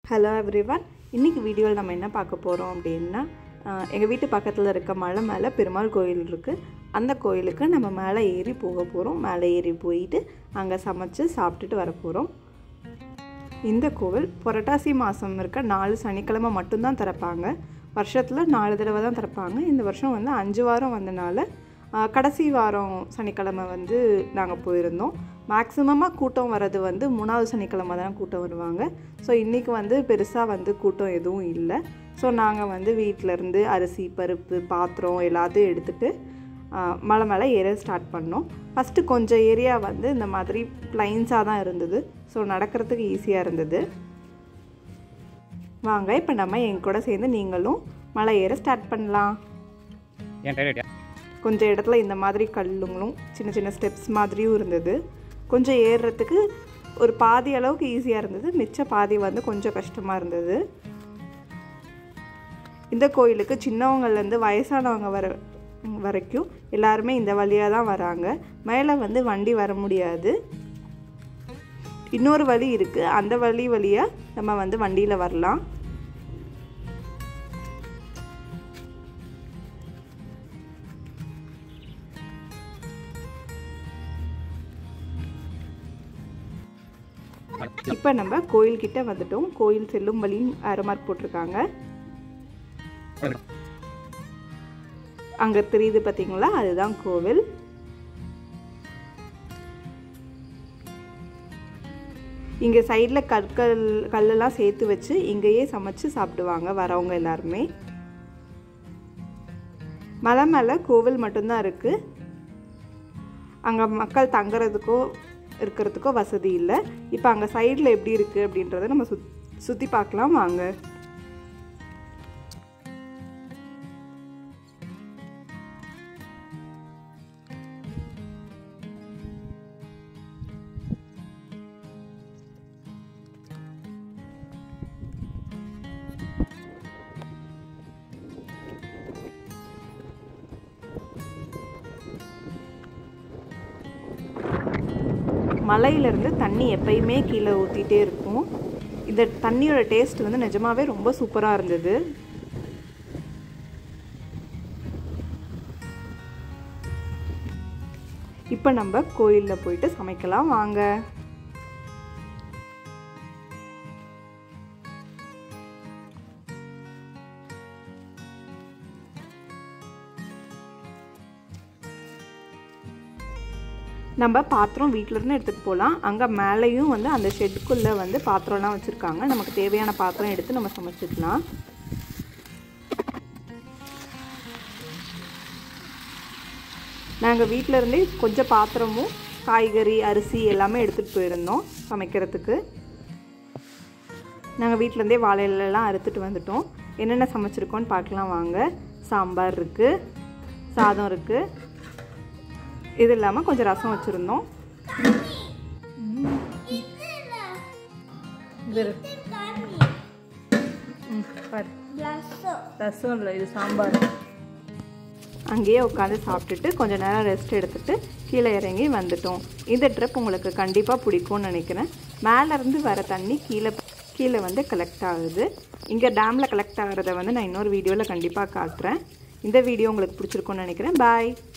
hello everyone இன்னைக்கு வீடியோவில் நம்ம என்ன பார்க்க போகிறோம் அப்படின்னா எங்கள் வீட்டு பக்கத்தில் இருக்க மலை மேலே பெருமாள் கோயில் இருக்குது அந்த கோயிலுக்கு நம்ம மேலே ஏறி போக போகிறோம் மேலே ஏறி போயிட்டு அங்கே சமைச்சு சாப்பிட்டுட்டு வர போகிறோம் இந்த கோவில் புரட்டாசி மாதம் இருக்க நாலு சனிக்கிழமை மட்டும்தான் திறப்பாங்க வருஷத்தில் நாலு தடவை தான் திறப்பாங்க இந்த வருஷம் வந்து அஞ்சு வாரம் வந்தனால ஆஹ், கடைசி வாரம் சனிக்கிழமை வந்து நாங்கள் போயிருந்தோம் மேக்ஸிமமாக கூட்டம் வர்றது வந்து மூணாவது சனிக்கிழமை தான் கூட்டம் வருவாங்க ஸோ இன்றைக்கி வந்து பெருசாக வந்து கூட்டம் எதுவும் இல்லை ஸோ நாங்கள் வந்து வீட்டிலேருந்து அரிசி பருப்பு பாத்திரம் எல்லாத்தையும் எடுத்துகிட்டு மலை மேலே ஏற ஸ்டார்ட் பண்ணோம் ஃபஸ்ட்டு கொஞ்சம் ஏரியா வந்து இந்த மாதிரி ப்ளைன்ஸாக தான் இருந்தது ஸோ நடக்கிறதுக்கு ஈஸியாக இருந்தது வாங்க இப்போ நம்ம என் கூட சேர்ந்து நீங்களும் மலை ஏற ஸ்டார்ட் பண்ணலாம் ஏன் டைரக்டா கொஞ்சம் இடத்துல இந்த மாதிரி கல்லுங்களும் சின்ன சின்ன ஸ்டெப்ஸ் மாதிரியும் இருந்தது கொஞ்சம் ஏறுறதுக்கு ஒரு பாதி அளவுக்கு ஈஸியாக இருந்தது மிச்ச பாதி வந்து கொஞ்சம் கஷ்டமாக இருந்தது இந்த கோயிலுக்கு சின்னவங்கள்லேருந்து வயசானவங்க வர வரைக்கும் எல்லாருமே இந்த வழியாக தான் வராங்க மேலே வந்து வண்டி வர முடியாது இன்னொரு வழி இருக்குது அந்த வழி வழியாக நம்ம வந்து வண்டியில் வரலாம் இப்போ நம்ம கோயில்கிட்ட வந்துட்டோம் கோயில் செல்லும் வழி ஆரோ மார்க் போட்டிருக்காங்க அங்கே தெரியுது பார்த்தீங்களா அதுதான் கோவில் இங்கே சைடில் கற்கள் கல்லெல்லாம் சேர்த்து வச்சு இங்கேயே சமைச்சு சாப்பிடுவாங்க வரவங்க எல்லாருமே மலை மேலே கோவில் மட்டும்தான் இருக்குது அங்கே மக்கள் தங்குறதுக்கோ இருக்கிறதுக்கோ வசதி இல்லை இப்போ அங்கே சைடில் எப்படி இருக்குது அப்படின்றத நம்ம சுத் சுற்றி பார்க்கலாம் வாங்க மலையிலேருந்து தண்ணி எப்பயுமே கீழே ஊற்றிட்டே இருக்கும் இந்த தண்ணியோட டேஸ்ட் வந்து நிஜமாவே ரொம்ப சூப்பராக இருந்தது இப்போ நம்ம கோயிலில் போயிட்டு சமைக்கலாம் வாங்க நம்ம பாத்திரம் வீட்டிலேருந்து எடுத்துகிட்டு போகலாம் அங்கே மேலேயும் வந்து அந்த ஷெட்டுக்குள்ளே வந்து பாத்திரம்லாம் வச்சுருக்காங்க நமக்கு தேவையான பாத்திரம் எடுத்து நம்ம சமைச்சிக்கலாம் நாங்கள் வீட்டிலேருந்தே கொஞ்சம் பாத்திரமும் காய்கறி அரிசி எல்லாமே எடுத்துகிட்டு போயிருந்தோம் சமைக்கிறதுக்கு நாங்கள் வீட்டிலேருந்தே வாழை இலையெல்லாம் அறுத்துட்டு வந்துட்டோம் என்னென்ன சமைச்சிருக்கோன்னு பார்க்கலாம் வாங்க சாம்பார் இருக்குது சாதம் இருக்குது இது இல்லாமல் கொஞ்சம் ரசம் வச்சுருந்தோம் ரசம் இல்லை இது சாம்பார் அங்கேயே உட்காந்து சாப்பிட்டுட்டு கொஞ்சம் நேரம் ரெஸ்ட் எடுத்துட்டு கீழே இறங்கி வந்துட்டோம் இந்த ட்ரிப் உங்களுக்கு கண்டிப்பாக பிடிக்கும்னு நினைக்கிறேன் மேலேருந்து வர தண்ணி கீழே கீழே வந்து கலெக்ட் ஆகுது இங்கே டேமில் கலெக்ட் ஆகிறத வந்து நான் இன்னொரு வீடியோவில் கண்டிப்பாக காட்டுறேன் இந்த வீடியோ உங்களுக்கு பிடிச்சிருக்கும்னு நினைக்கிறேன் பாய்